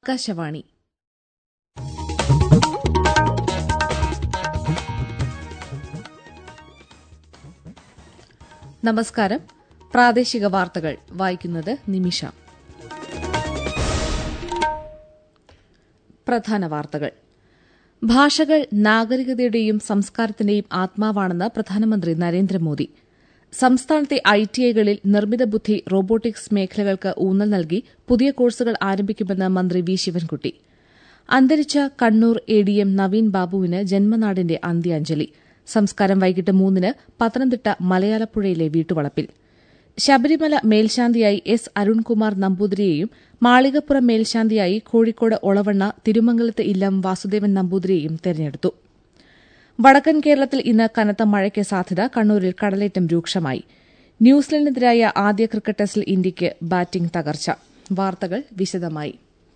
ആകാശവാണി നമസ്കാരം പ്രാദേശിക വാർത്തകൾ വായിക്കുന്നത് നിമിഷ പ്രധാന വാർത്തകൾ ഭാഷകൾ നാഗരികതയുടെയും സംസ്കാരത്തിന്റെയും ആത്മാവാണെന്ന് പ്രധാനമന്ത്രി നരേന്ദ്രമോദി സംസ്ഥാനത്തെ ഐടിഐകളിൽ നിർമ്മിത ബുദ്ധി റോബോട്ടിക്സ് മേഖലകൾക്ക് ഊന്നൽ നൽകി പുതിയ കോഴ്സുകൾ ആരംഭിക്കുമെന്ന് മന്ത്രി വി ശിവൻകുട്ടി അന്തരിച്ച കണ്ണൂർ എഡിഎം നവീൻ ബാബുവിന് ജന്മനാടിന്റെ അന്ത്യാഞ്ജലി സംസ്കാരം വൈകിട്ട് മൂന്നിന് പത്തനംതിട്ട മലയാലപ്പുഴയിലെ വീട്ടുവളപ്പിൽ ശബരിമല മേൽശാന്തിയായി എസ് അരുൺകുമാർ നമ്പൂതിരിയെയും മാളികപ്പുറം മേൽശാന്തിയായി കോഴിക്കോട് ഒളവണ്ണ തിരുമംഗലത്ത് ഇല്ലം വാസുദേവൻ നമ്പൂതിരിയെയും തെരഞ്ഞെടുത്തു വടക്കൻ കേരളത്തിൽ ഇന്ന് കനത്ത മഴയ്ക്ക് സാധ്യത കണ്ണൂരിൽ കടലേറ്റം രൂക്ഷമായി ന്യൂസിലൻഡിനെതിരായ ആദ്യ ക്രിക്കറ്റ് ടെസ്റ്റിൽ ഇന്ത്യയ്ക്ക് ബാറ്റിംഗ് തകർച്ച വാർത്തകൾ വിശദമായി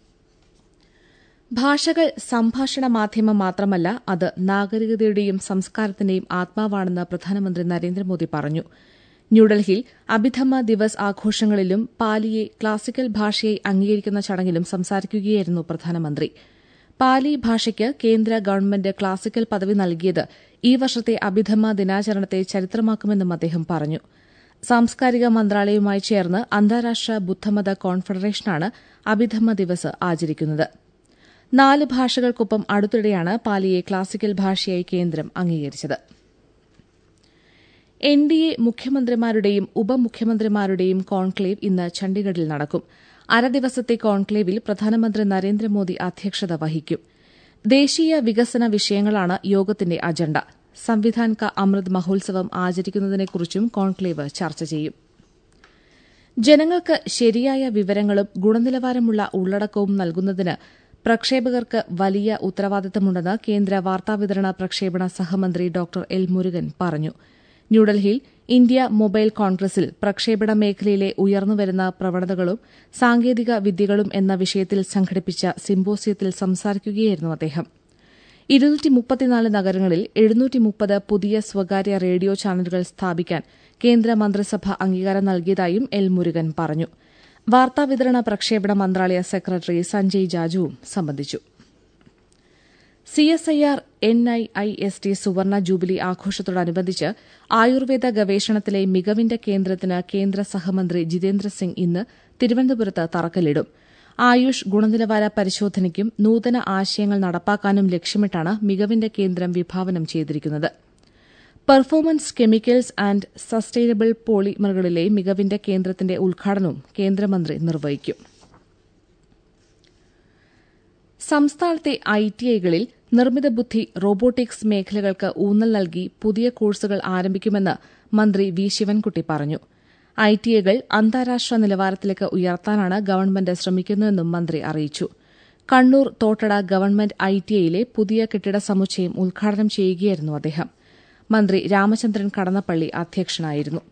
ഭാഷകൾ സംഭാഷണ മാധ്യമം മാത്രമല്ല അത് നാഗരികതയുടെയും സംസ്കാരത്തിന്റെയും ആത്മാവാണെന്ന് പ്രധാനമന്ത്രി നരേന്ദ്രമോദി പറഞ്ഞു ന്യൂഡൽഹിയിൽ അഭിധമ്മ ദിവസ് ആഘോഷങ്ങളിലും പാലിയെ ക്ലാസിക്കൽ ഭാഷയായി അംഗീകരിക്കുന്ന ചടങ്ങിലും സംസാരിക്കുകയായിരുന്നു പ്രധാനമന്ത്രി പാലി ഭാഷയ്ക്ക് കേന്ദ്ര ഗവൺമെന്റ് ക്ലാസിക്കൽ പദവി നൽകിയത് ഈ വർഷത്തെ അഭിധമ്മ ദിനാചരണത്തെ ചരിത്രമാക്കുമെന്നും അദ്ദേഹം പറഞ്ഞു സാംസ്കാരിക മന്ത്രാലയവുമായി ചേർന്ന് അന്താരാഷ്ട്ര ബുദ്ധമത കോൺഫെഡറേഷനാണ് അഭിധമ്മ ദിവസ് ആചരിക്കുന്നത് നാല് ഭാഷകൾക്കൊപ്പം അടുത്തിടെയാണ് പാലിയെ ക്ലാസിക്കൽ ഭാഷയായി കേന്ദ്രം അംഗീകരിച്ചത് എൻ ഡി എ മുഖ്യമന്ത്രിമാരുടെയും ഉപമുഖ്യമന്ത്രിമാരുടെയും കോൺക്ലേവ് ഇന്ന് ചണ്ഡീഗഡിൽ നടക്കും അരദിവസത്തെ കോൺക്ലേവിൽ പ്രധാനമന്ത്രി നരേന്ദ്രമോദി അധ്യക്ഷത വഹിക്കും ദേശീയ വികസന വിഷയങ്ങളാണ് യോഗത്തിന്റെ അജണ്ട സംവിധാൻ ക അമൃത് മഹോത്സവം ആചരിക്കുന്നതിനെക്കുറിച്ചും കോൺക്ലേവ് ചർച്ച ചെയ്യും ജനങ്ങൾക്ക് ശരിയായ വിവരങ്ങളും ഗുണനിലവാരമുള്ള ഉള്ളടക്കവും നൽകുന്നതിന് പ്രക്ഷേപകർക്ക് വലിയ ഉത്തരവാദിത്തമുണ്ടെന്ന് കേന്ദ്ര വാർത്താവിതരണ പ്രക്ഷേപണ സഹമന്ത്രി ഡോക്ടർ എൽ മുരുകൻ പറഞ്ഞു ന്യൂഡൽഹിയിൽ ഇന്ത്യ മൊബൈൽ കോൺഗ്രസിൽ പ്രക്ഷേപണ മേഖലയിലെ ഉയർന്നുവരുന്ന പ്രവണതകളും സാങ്കേതിക വിദ്യകളും എന്ന വിഷയത്തിൽ സംഘടിപ്പിച്ച സിംബോസിയത്തിൽ സംസാരിക്കുകയായിരുന്നു അദ്ദേഹം നഗരങ്ങളിൽ എഴുന്നൂറ്റിമുപ്പത് പുതിയ സ്വകാര്യ റേഡിയോ ചാനലുകൾ സ്ഥാപിക്കാൻ കേന്ദ്ര മന്ത്രിസഭ അംഗീകാരം നൽകിയതായും എൽ മുരുകൻ പറഞ്ഞു വാർത്താവിതരണ പ്രക്ഷേപണ മന്ത്രാലയ സെക്രട്ടറി സഞ്ജയ് ജാജുവും സംബന്ധിച്ചു CSIR N I I S T സുവർണ ജൂബിലി ആഘോഷത്തോടനുബന്ധിച്ച് ആയുർവേദ ഗവേഷണത്തിലെ മികവിന്റെ കേന്ദ്രത്തിന് കേന്ദ്ര സഹമന്ത്രി ജിതേന്ദ്ര സിംഗ് ഇന്ന് തിരുവനന്തപുരത്ത് തറക്കല്ലിടും ആയുഷ് ഗുണനിലവാര പരിശോധനയ്ക്കും നൂതന ആശയങ്ങൾ നടപ്പാക്കാനും ലക്ഷ്യമിട്ടാണ് മികവിന്റെ കേന്ദ്രം വിഭാവനം ചെയ്തിരിക്കുന്നത് പെർഫോമൻസ് കെമിക്കൽസ് ആൻഡ് സസ്റ്റൈനബിൾ പോളിമറുകളിലെ മികവിന്റെ കേന്ദ്രത്തിന്റെ ഉദ്ഘാടനവും കേന്ദ്രമന്ത്രി നിർവഹിക്കും സംസ്ഥാനത്തെ ഐടിഐകളിൽ നിർമ്മിത ബുദ്ധി റോബോട്ടിക്സ് മേഖലകൾക്ക് ഊന്നൽ നൽകി പുതിയ കോഴ്സുകൾ ആരംഭിക്കുമെന്ന് മന്ത്രി വി ശിവൻകുട്ടി പറഞ്ഞു ഐടിഐകൾ അന്താരാഷ്ട്ര നിലവാരത്തിലേക്ക് ഉയർത്താനാണ് ഗവൺമെന്റ് ശ്രമിക്കുന്നതെന്നും മന്ത്രി അറിയിച്ചു കണ്ണൂർ തോട്ടട ഗവൺമെന്റ് ഐടിഐയിലെ പുതിയ കെട്ടിട സമുച്ചയം ഉദ്ഘാടനം ചെയ്യുകയായിരുന്നു അദ്ദേഹം മന്ത്രി രാമചന്ദ്രൻ കടന്നപ്പള്ളി അധ്യക്ഷനായിരുന്നു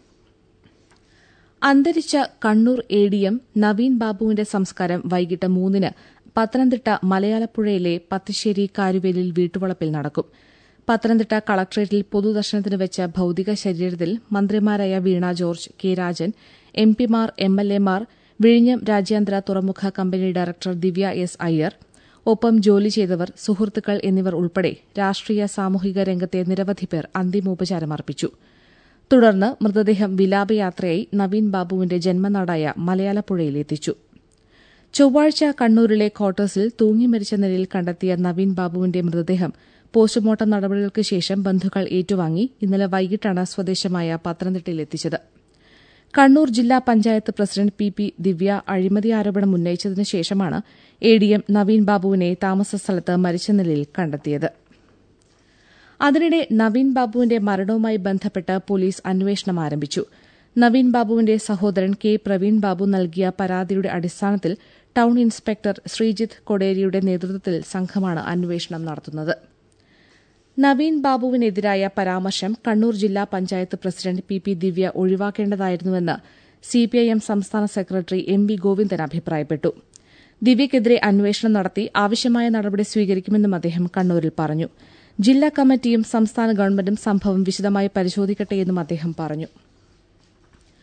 അന്തരിച്ച കണ്ണൂർ എഡിഎം നവീൻ ബാബുവിന്റെ സംസ്കാരം വൈകിട്ട് മൂന്നിന് പത്തനംതിട്ട മലയാലപ്പുഴയിലെ പത്തിശ്ശേരി കാരുവേലിൽ വീട്ടുവളപ്പിൽ നടക്കും പത്തനംതിട്ട കളക്ടറേറ്റിൽ പൊതുദർശനത്തിന് വെച്ച ഭൌതിക ശരീരത്തിൽ മന്ത്രിമാരായ വീണ ജോർജ് കെ രാജൻ എം പിമാർ എം എൽ എമാർ വിഴിഞ്ഞം രാജ്യാന്തര തുറമുഖ company director Divya S Iyer ഒപ്പം ജോലി ചെയ്തവർ സുഹൃത്തുക്കൾ എന്നിവർ ഉൾപ്പെടെ രാഷ്ട്രീയ സാമൂഹിക രംഗത്തെ നിരവധി പേർ അന്തിമോപചാരമർപ്പിച്ചു തുടർന്ന് മൃതദേഹം വിലാപയാത്രയായി നവീൻ ബാബുവിന്റെ ജന്മനാടായ മലയാലപ്പുഴയിലെത്തിച്ചു ചൊവ്വാഴ്ച കണ്ണൂരിലെ ക്വാർട്ടേഴ്സിൽ തൂങ്ങിമരിച്ച നിലയിൽ കണ്ടെത്തിയ നവീൻ ബാബുവിന്റെ മൃതദേഹം പോസ്റ്റ്മോർട്ടം നടപടികൾക്ക് ശേഷം ബന്ധുക്കൾ ഏറ്റുവാങ്ങി ഇന്നലെ വൈകിട്ടാണ് സ്വദേശമായ പത്തനംതിട്ടയിലെത്തിച്ചത് കണ്ണൂർ ജില്ലാ panchayat president P P Divya അഴിമതി ആരോപണം ഉന്നയിച്ചതിനു ശേഷമാണ് എഡിഎം നവീൻ ബാബുവിനെ താമസസ്ഥലത്ത് മരിച്ച നിലയിൽ കണ്ടെത്തിയത് അതിനിടെ നവീൻ ബാബുവിന്റെ മരണവുമായി ബന്ധപ്പെട്ട് പോലീസ് അന്വേഷണം ആരംഭിച്ചു നവീൻ ബാബുവിന്റെ സഹോദരൻ കെ പ്രവീൺ ബാബു നൽകിയ പരാതിയുടെ അടിസ്ഥാനത്തിൽ ടൌൺ ഇൻസ്പെക്ടർ ശ്രീജിത്ത് കൊടേരിയുടെ നേതൃത്വത്തിൽ സംഘമാണ് അന്വേഷണം നടത്തുന്നത് നവീൻ ബാബുവിനെതിരായ പരാമർശം കണ്ണൂർ ജില്ലാ panchayat president P P Divya ഒഴിവാക്കേണ്ടതായിരുന്നുവെന്ന് സിപിഐഎം സംസ്ഥാന സെക്രട്ടറി എം വി ഗോവിന്ദൻ അഭിപ്രായപ്പെട്ടു ദിവ്യയ്ക്കെതിരെ അന്വേഷണം നടത്തി ആവശ്യമായ നടപടി സ്വീകരിക്കുമെന്നും അദ്ദേഹം കണ്ണൂരിൽ പറഞ്ഞു ജില്ലാ കമ്മിറ്റിയും സംസ്ഥാന ഗവൺമെന്റും സംഭവം വിശദമായി പരിശോധിക്കട്ടെയെന്നും അദ്ദേഹം പറഞ്ഞു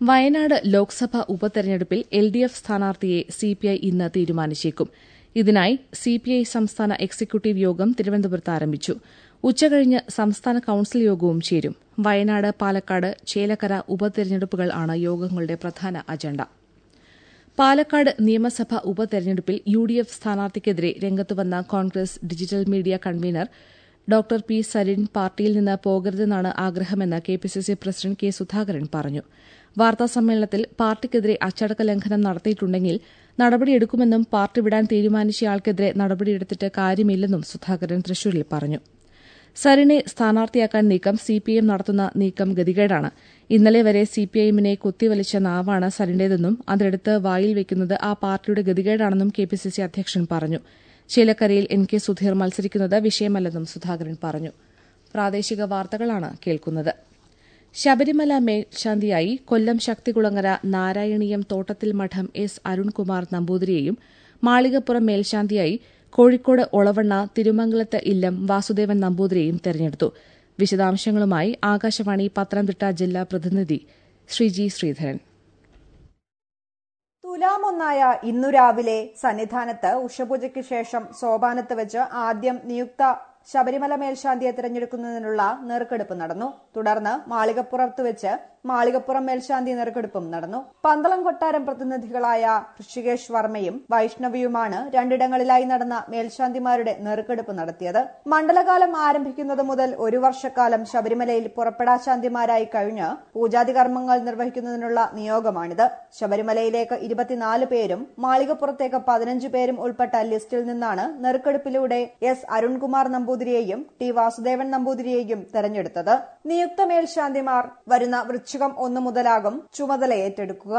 വയനാട് ലോക്സഭാ ഉപതെരഞ്ഞെടുപ്പിൽ എൽ ഡി എഫ് സ്ഥാനാർത്ഥിയെ സിപിഐ ഇന്ന് തീരുമാനിച്ചേക്കും ഇതിനായി സിപിഐ സംസ്ഥാന എക്സിക്യൂട്ടീവ് യോഗം തിരുവനന്തപുരത്ത് ആരംഭിച്ചു ഉച്ചകഴിഞ്ഞ് സംസ്ഥാന കൌൺസിൽ യോഗവും ചേരും വയനാട് പാലക്കാട് ചേലക്കര ഉപതെരഞ്ഞെടുപ്പുകൾ ആണ് യോഗങ്ങളുടെ പ്രധാന അജണ്ട പാലക്കാട് നിയമസഭാ ഉപതെരഞ്ഞെടുപ്പിൽ യു ഡി എഫ് സ്ഥാനാർത്ഥിക്കെതിരെ രംഗത്തുവന്ന Congress digital media convener doctor P Sarin പാർട്ടിയിൽ നിന്ന് പോകരുതെന്നാണ് ആഗ്രഹമെന്ന് K P C C president K Sudhakaran പറഞ്ഞു വാർത്താസമ്മേളനത്തിൽ പാർട്ടിക്കെതിരെ അച്ചടക്ക ലംഘനം നടത്തിയിട്ടുണ്ടെങ്കിൽ നടപടിയെടുക്കുമെന്നും പാർട്ടി വിടാൻ തീരുമാനിച്ചയാൾക്കെതിരെ നടപടിയെടുത്തിട്ട് കാര്യമില്ലെന്നും സുധാകരൻ തൃശൂരിൽ പറഞ്ഞു സരിനെ സ്ഥാനാർത്ഥിയാക്കാൻ നീക്കം സിപിഐഎം നടത്തുന്ന നീക്കം ഗതികേടാണ് ഇന്നലെ വരെ സിപിഐഎമ്മിനെ കുത്തിവലിച്ച നാവാണ് സരിന്റേതെന്നും അതെടുത്ത് വായിൽ വെക്കുന്നത് ആ പാർട്ടിയുടെ ഗതികേടാണെന്നും കെപിസിസി അധ്യക്ഷൻ പറഞ്ഞു ചേലക്കരയിൽ എൻ കെ സുധീർ മത്സരിക്കുന്നത് വിഷയമല്ലെന്നും സുധാകരൻ പറഞ്ഞു പ്രാദേശിക വാർത്തകളാണ് കേൾക്കുന്നത് ശബരിമല മേൽശാന്തിയായി കൊല്ലം ശക്തികുളങ്ങര നാരായണീയം തോട്ടത്തിൽ മഠം എസ് അരുൺകുമാർ നമ്പൂതിരിയെയും മാളികപ്പുറം മേൽശാന്തിയായി കോഴിക്കോട് ഒളവണ്ണ തിരുമംഗലത്ത് ഇല്ലം വാസുദേവൻ നമ്പൂതിരിയെയും തെരഞ്ഞെടുത്തു വിശദാംശങ്ങളുമായി ആകാശവാണി പത്തനംതിട്ട ജില്ലാ പ്രതിനിധി ശ്രീജി ശ്രീധരൻ തുലാമൊന്നായ ഇന്നു രാവിലെ സന്നിധാനത്ത് ഉഷപൂജയ്ക്ക് ശേഷം സോപാനത്ത് വെച്ച് ആദ്യം നിയുക്ത ശബരിമല മേൽശാന്തിയെ തിരഞ്ഞെടുക്കുന്നതിനുള്ള നെറുക്കെടുപ്പ് നടന്നു തുടർന്ന് മാളികപ്പുറത്ത് വെച്ച് മാളികപ്പുറം മേൽശാന്തി നെറുക്കെടുപ്പും നടന്നു പന്തളം കൊട്ടാരം പ്രതിനിധികളായ ഋഷികേഷ് വർമ്മയും വൈഷ്ണവിയുമാണ് രണ്ടിടങ്ങളിലായി നടന്ന മേൽശാന്തിമാരുടെ നെറുക്കെടുപ്പ് നടത്തിയത് മണ്ഡലകാലം ആരംഭിക്കുന്നത് മുതൽ ഒരു വർഷക്കാലം ശബരിമലയിൽ പുറപ്പെടാശാന്തിമാരായി കഴിഞ്ഞ് പൂജാതി കർമ്മങ്ങൾ നിർവഹിക്കുന്നതിനുള്ള നിയോഗമാണിത് ശബരിമലയിലേക്ക് ഇരുപത്തിനാല് പേരും മാളികപ്പുറത്തേക്ക് പതിനഞ്ച് പേരും ഉൾപ്പെട്ട ലിസ്റ്റിൽ നിന്നാണ് നെറുക്കെടുപ്പിലൂടെ എസ് അരുൺകുമാർ നമ്പൂതിരിയെയും ടി വാസുദേവൻ നമ്പൂതിരിയെയും തെരഞ്ഞെടുത്തത് നിയുക്ത മേൽശാന്തിമാർ വരുന്ന വൃശ്ചികം ഒന്ന് മുതലാകും ചുമതല ഏറ്റെടുക്കുക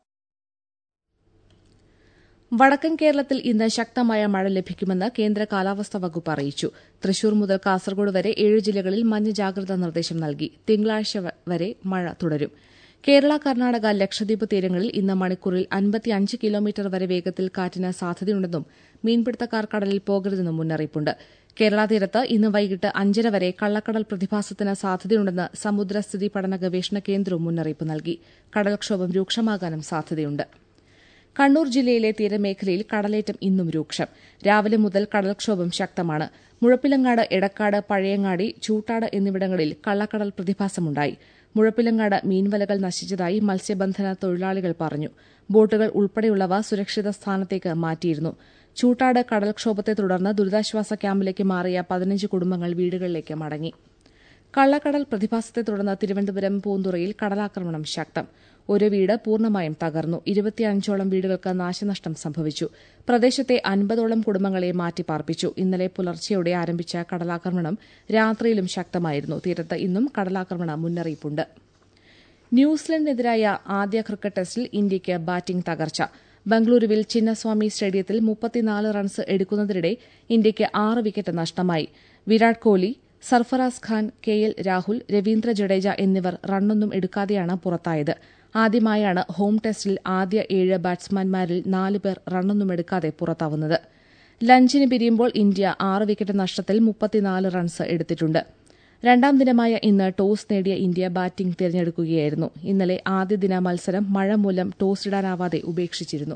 വടക്കൻ കേരളത്തിൽ ഇന്ന് ശക്തമായ മഴ ലഭിക്കുമെന്ന് കേന്ദ്ര കാലാവസ്ഥാ വകുപ്പ് അറിയിച്ചു തൃശൂർ മുതൽ കാസർഗോഡ് വരെ ഏഴ് ജില്ലകളിൽ മഞ്ഞ ജാഗ്രതാ നിർദ്ദേശം നൽകി തിങ്കളാഴ്ച വരെ മഴ തുടരും കേരള കർണാടക ലക്ഷദ്വീപ് തീരങ്ങളിൽ ഇന്ന് മണിക്കൂറിൽ അൻപത്തിയഞ്ച് കിലോമീറ്റർ വരെ വേഗത്തിൽ കാറ്റിന് സാധ്യതയുണ്ടെന്നും മീൻപിടുത്തക്കാർ കടലിൽ പോകരുതെന്നും മുന്നറിയിപ്പുണ്ട് കേരള തീരത്ത് ഇന്ന് വൈകിട്ട് അഞ്ചര വരെ കള്ളക്കടൽ പ്രതിഭാസത്തിന് സാധ്യതയുണ്ടെന്ന് സമുദ്രസ്ഥിതി പഠന ഗവേഷണ കേന്ദ്രവും മുന്നറിയിപ്പ് നൽകി കടൽക്ഷോഭം രൂക്ഷമാകാനും സാധ്യതയുണ്ട് കണ്ണൂർ ജില്ലയിലെ തീരമേഖലയിൽ കടലേറ്റം ഇന്നും രൂക്ഷം രാവിലെ മുതൽ കടൽക്ഷോഭം ശക്തമാണ് മുഴപ്പിലങ്ങാട് എടക്കാട് പഴയങ്ങാടി ചൂട്ടാട് എന്നിവിടങ്ങളിൽ കള്ളക്കടൽ പ്രതിഭാസമുണ്ടായി മുഴപ്പിലങ്ങാട് മീൻവലകൾ നശിച്ചതായി മത്സ്യബന്ധന തൊഴിലാളികൾ പറഞ്ഞു ബോട്ടുകൾ ഉൾപ്പെടെയുള്ളവ സുരക്ഷിത സ്ഥാനത്തേക്ക് മാറ്റിയിരുന്നു ചൂട്ടാട് കടൽക്ഷോഭത്തെ തുടർന്ന് ദുരിതാശ്വാസ ക്യാമ്പിലേക്ക് മാറിയ പതിനഞ്ച് കുടുംബങ്ങൾ വീടുകളിലേക്ക് മടങ്ങി കള്ളക്കടൽ പ്രതിഭാസത്തെ തുടർന്ന് തിരുവനന്തപുരം പൂന്തുറയിൽ കടലാക്രമണം ശക്തം ഒരു വീട് പൂർണ്ണമായും തകർന്നു ഇരുപത്തിയഞ്ചോളം വീടുകൾക്ക് നാശനഷ്ടം സംഭവിച്ചു പ്രദേശത്തെ അൻപതോളം കുടുംബങ്ങളെ മാറ്റിപ്പാർപ്പിച്ചു ഇന്നലെ പുലർച്ചെയോടെ ആരംഭിച്ച കടലാക്രമണം രാത്രിയിലും ശക്തമായിരുന്നു തീരത്ത് ഇന്നും കടലാക്രമണ മുന്നറിയിപ്പുണ്ട് ന്യൂസിലൻഡിനെതിരായ ആദ്യ ക്രിക്കറ്റ് ടെസ്റ്റിൽ ഇന്ത്യയ്ക്ക് ബാറ്റിംഗ് തകർച്ച ബംഗളൂരുവിൽ ചിന്നസ്വാമി സ്റ്റേഡിയത്തിൽ മുപ്പത്തിനാല് റൺസ് എടുക്കുന്നതിനിടെ ഇന്ത്യയ്ക്ക് ആറ് വിക്കറ്റ് നഷ്ടമായി വിരാട് കോഹ്ലി സർഫറാസ് ഖാൻ കെ എൽ രാഹുൽ രവീന്ദ്ര ജഡേജ എന്നിവർ റണ്ണൊന്നും എടുക്കാതെയാണ് പുറത്തായത് ആദ്യമായാണ് ഹോം ടെസ്റ്റിൽ ആദ്യ ഏഴ് ബാറ്റ്സ്മാൻമാരിൽ നാല് പേർ റണ്ണൊന്നും എടുക്കാതെ പുറത്താവുന്നത് ലഞ്ചിന് പിരിയുമ്പോൾ ഇന്ത്യ ആറ് വിക്കറ്റ് നഷ്ടത്തിൽ മുപ്പത്തിനാല് റൺസ് എടുത്തിട്ടുണ്ട് രണ്ടാം ദിനമായ ഇന്ന് ടോസ് നേടിയ ഇന്ത്യ ബാറ്റിംഗ് തിരഞ്ഞെടുക്കുകയായിരുന്നു ഇന്നലെ ആദ്യ ദിന മത്സരം മഴ മൂലം ടോസ് ഇടാനാവാതെ ഉപേക്ഷിച്ചിരുന്നു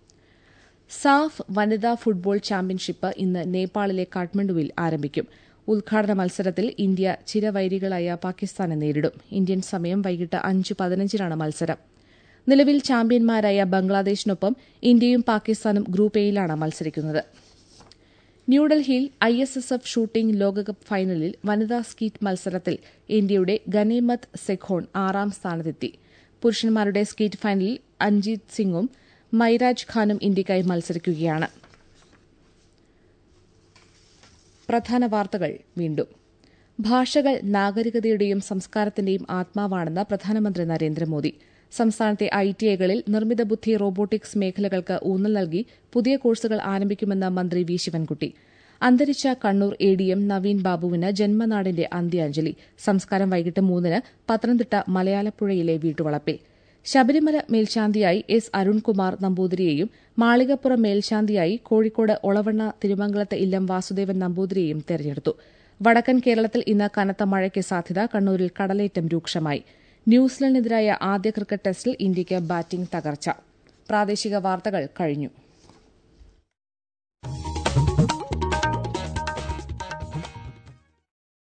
സാഫ് വനിതാ ഫുട്ബോൾ ചാമ്പ്യൻഷിപ്പ് ഇന്ന് നേപ്പാളിലെ കാഠ്മണ്ഡുവിൽ ആരംഭിക്കും ഉദ്ഘാടന മത്സരത്തിൽ ഇന്ത്യ ചിരവൈരികളായ പാകിസ്ഥാനെ നേരിടും ഇന്ത്യൻ സമയം വൈകിട്ട് അഞ്ച് പതിനഞ്ചിനാണ് മത്സരം നിലവിൽ ചാമ്പ്യന്മാരായ ബംഗ്ലാദേശിനൊപ്പം ഇന്ത്യയും പാകിസ്ഥാനും ഗ്രൂപ്പ് എയിലാണ് മത്സരിക്കുന്നത് ന്യൂഡൽഹിയിൽ I S S F shooting ലോകകപ്പ് ഫൈനലിൽ വനിതാ സ്കീറ്റ് മത്സരത്തിൽ ഇന്ത്യയുടെ ഗനേമത് സെഖോൺ ആറാം സ്ഥാനത്തെത്തി പുരുഷന്മാരുടെ സ്കീറ്റ് ഫൈനലിൽ അഞ്ജീത് സിംഗും മൈരാജ് ഖാനും ഇന്ത്യയ്ക്കായി മത്സരിക്കുകയാണ് പ്രധാന വാർത്തകൾ വീണ്ടും ഭാഷകൾ നാഗരികതയുടെയും സംസ്കാരത്തിന്റെയും ആത്മാവാണെന്ന് പ്രധാനമന്ത്രി നരേന്ദ്രമോദി സംസ്ഥാനത്തെ ഐ ടി ഐകളിൽ നിർമ്മിത ബുദ്ധി റോബോട്ടിക്സ് മേഖലകൾക്ക് ഊന്നൽ നൽകി പുതിയ കോഴ്സുകൾ ആരംഭിക്കുമെന്ന് മന്ത്രി വി ശിവൻകുട്ടി അന്തരിച്ച Kannur A D M Naveen ബാബുവിന് ജന്മനാടിന്റെ അന്ത്യാഞ്ജലി സംസ്കാരം വൈകിട്ട് മൂന്നിന് പത്തനംതിട്ട മലയാലപ്പുഴയിലെ വീട്ടുവളപ്പിൽ ശബരിമല മേൽശാന്തിയായി എസ് അരുൺകുമാർ നമ്പൂതിരിയെയും മാളികപ്പുറം മേൽശാന്തിയായി കോഴിക്കോട് ഒളവണ്ണ തിരുമംഗലത്തെ ഇല്ലം വാസുദേവൻ നമ്പൂതിരിയെയും തെരഞ്ഞെടുത്തു വടക്കൻ കേരളത്തിൽ ഇന്ന് കനത്ത മഴയ്ക്ക് സാധ്യത കണ്ണൂരിൽ കടലേറ്റം രൂക്ഷമായി ന്യൂസിലൻഡിനെതിരായ ആദ്യ ക്രിക്കറ്റ് ടെസ്റ്റിൽ ഇന്ത്യയ്ക്ക് ബാറ്റിംഗ് തകർച്ച പ്രാദേശിക വാർത്തകൾ കഴിഞ്ഞു